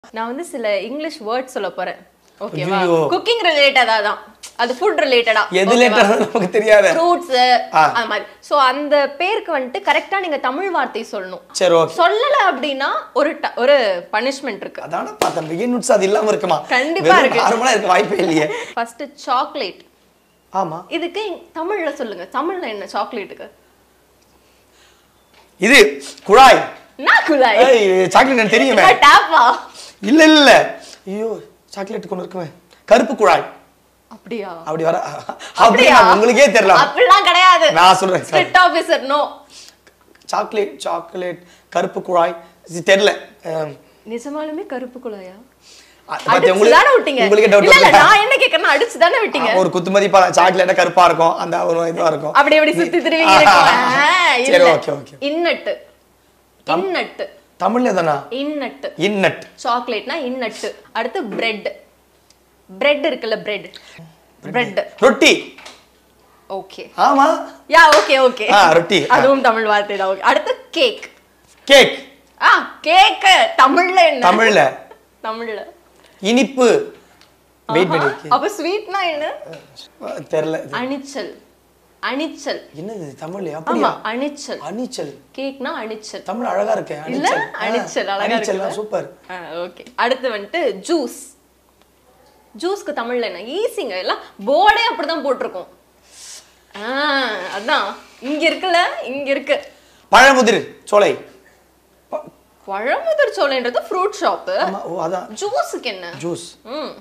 நான் வந்து சில இங்கிலீஷ் வேர்ட் சொல்ல போறேன் ஓகேவா ஐயோ. குக்கிங் ரிலேட்டடா தான் அது ஃபுட் ரிலேட்டடா எது லேட்டா நமக்கு தெரியாது ஃப்ரூட்ஸ் ஆ. அந்த மாதிரி சோ அந்த பேருக்கு வந்துட்டு கரெக்டா நீங்க தமிழ் வார்த்தை சொல்லணும் சரி ஓகே சொல்லல அப்படின்னா ஒரு ட- ஒரு பனிஷ்மெண்ட் இருக்கு அதான பார்த்தேன் பிகின் நுட்ஸ் அது இல்லாம இருக்குமா கண்டிப்பா இருக்கு. நார்மலா இருக்க வாய்ப்பே இல்லையே ஃபர்ஸ்ட் சாக்லேட் ஆமா இதுக்கு இங்- தமிழ்ல சொல்லுங்க தமிழ்ல என்ன சாக்லேட்டுக்கு இது குழாய் நான் குழாய் ஏய், சாக்லேட் எனக்கு தெரியுமே டாப்பா இல்ல இல்ல ஐயோ சாக்லேட் கொண்டு இருக்குமே கருப்பு குழாய் அப்படியா அப்படி வர அப்படியா உங்களுக்கே தெரியல அப்படிலாம் கிடையாது நான் சொல்றேன் sir strict officer no chocolate chocolate கருப்பு குழாய் இது தெரியல அஹ், நிஜமாலுமே கருப்பு குழாயா அது பாத்தி, அடிச்சு உங்களுக்கு- தானே விட்டீங்க உங்களுக்கே இல்ல இல்ல டவுட் நான் என்ன கேக்குறேன் அடிச்சு தானே விட்டீங்க ஒரு குத்து மதிப்பா சாக்லேட் கருப்பா இருக்கும் அந்த ஒரு இதுவா இருக்கும் அப்படி அப்படி சுத்தி திரும்பி இருக்கும் ஆ, சரி இல்ல ஓகே ஓகே இன்னட்டு இன்னட்டு தமிழ்ல தானா இன்னட்டு இன்னட் சாக்லேட்னா இன்னட்டு அடுத்து பிரெட் பிரெட் இருக்குல்ல பிரெட் பிரெட் ரொட்டி ஓகே ஆமா யா ஓகே ஓகே ஆ, ரொட்டி. ஆ. அதுவும் தமிழ் வார்த்தை தான் ஓகே அடுத்து கேக் கேக் ஆ கேக் தமிழ்ல என்ன தமிழ்ல தமிழ்ல இனிப்பு வெயிட் பண்ணி அப்ப ஸ்வீட்னா என்ன தெரியல அணிச்சல் அணிச்சல் என்னது தமிழ்ல ஆமா அப்படியா அணிச்சல் அணிச்சல் கேக்னா அணிச்சல் தமிழ் அழகா இருக்கு இல்ல அணிச்சல் அணிச்சல் ஆ, அழகா அணிச்சல் இருக்கு சூப்பர் ஓகே அடுத்து வந்துட்டு ஜூஸ் ஜூஸ்க்கு தமிழ்ல என்ன ஈஸிங்க எல்லாம் போர்டே அப்படிதான் போட்டிருக்கோம் ஆ, அதான் இங்க இருக்குல்ல இங்க இருக்கு பழமுதிர் சோலை ப- பழமுதிர் சோலைன்றது ஃப்ரூட் ஷாப்பு ஆமா ஓ அதான் ஜூஸுக்கு என்ன ஜூஸ் ம்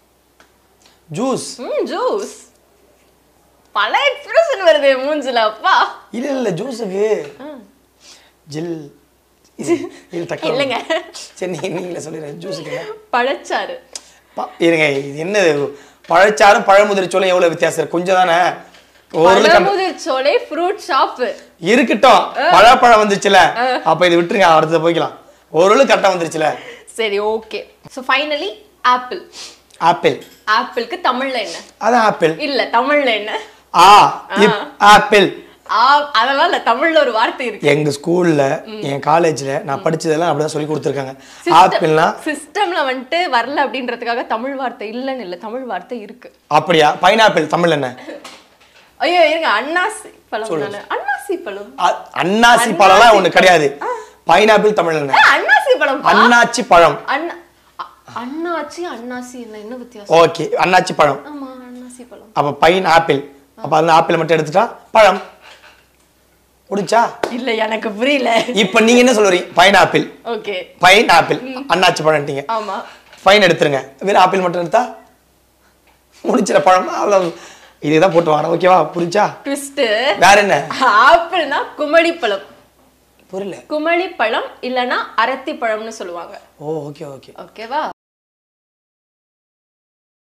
ஜூஸ் ம் ஜூஸ் பல எக்ஸ்பிரஷன் வருது மூஞ்சில அப்பா இல்ல இல்ல ஜூஸுக்கு ஜில் இது இது தக்க இல்லைங்க. சரி நீ நீங்களே சொல்லிடுறேன் ஜூஸுக்கு என்ன? பழச்சாறு ப- இருங்க இது என்னது பழச்சாரும் பழமுதிர் சோலை எவ்வளவு வித்தியாசம் இருக்கு கொஞ்சம் தானே ஓரளவுக்கு அந்த- பழமுதிர் சோலை ஃப்ரூட் ஷாப்பு இருக்கட்டும் பழப்பழம் வந்துச்சுல அப்ப இது விட்டுருங்க அடுத்தது போய்க்கலாம் ஓரளவுக்கு கரெக்டா வந்துருச்சுல சரி okay so finally apple apple ஆப்பிளுக்கு தமிழ்ல என்ன அதான் ஆப்பிள் இல்ல தமிழ்ல என்ன ஆ இப் ஆப்பிள் ஆ அதெல்லாம் இல்ல தமிழ்ல ஒரு வார்த்தை இருக்கு எங்க ஸ்கூல்ல என் காலேஜ்ல நான் படிச்சதெல்லாம் அப்படிதான் சொல்லி கொடுத்துருக்காங்க ஆப்பிள்னா சிஸ்டம்ல வந்துட்டு வரல அப்படின்றதுக்காக தமிழ் வார்த்தை இல்லன்னு இல்ல தமிழ் வார்த்தை இருக்கு அப்படியா பைனாப்பிள் தமிழ் என்ன ஐயோ இருங்க அன்னாசி பழம் தானே அன்னாசி பழம் அ- அன்னாசி பழம்லாம் ஒண்ணு கிடையாது பைனாப்பிள் தமிழ் என்ன ஆ, அன்னாசி பழம் அன்னாச்சி பழம் அண்ணா அ- அண்ணாச்சி அன்னாசி என்ன என்ன வித்தியாசம் ஓகே அன்னாச்சி பழம் ஆமா அன்னாசி பழம் அப்ப பைன் ஆப்பிள் அப்ப அந்த ஆப்பிள் மட்டும் எடுத்துட்டா பழம் முடிச்சா இல்ல எனக்கு புரியல இப்ப நீங்க என்ன சொல்றீங்க pineapple okay pineapple அன்னாச்சி பழம்ட்டீங்க ஆமா ஃபைன் எடுத்துருங்க வெறும் ஆப்பிள் மட்டும் எடுத்தா முடிச்சிட பழம் அவ்வளவு இதுதான் போட்டு வாங்க ஓகேவா புரிஞ்சா ட்விஸ்ட் வேற என்ன ஆப்பிள்னா குமளி பழம் புரியல குமளி பழம் இல்லனா அரத்தி பழம்னு சொல்லுவாங்க ஓ ஓகே ஓகே ஓகேவா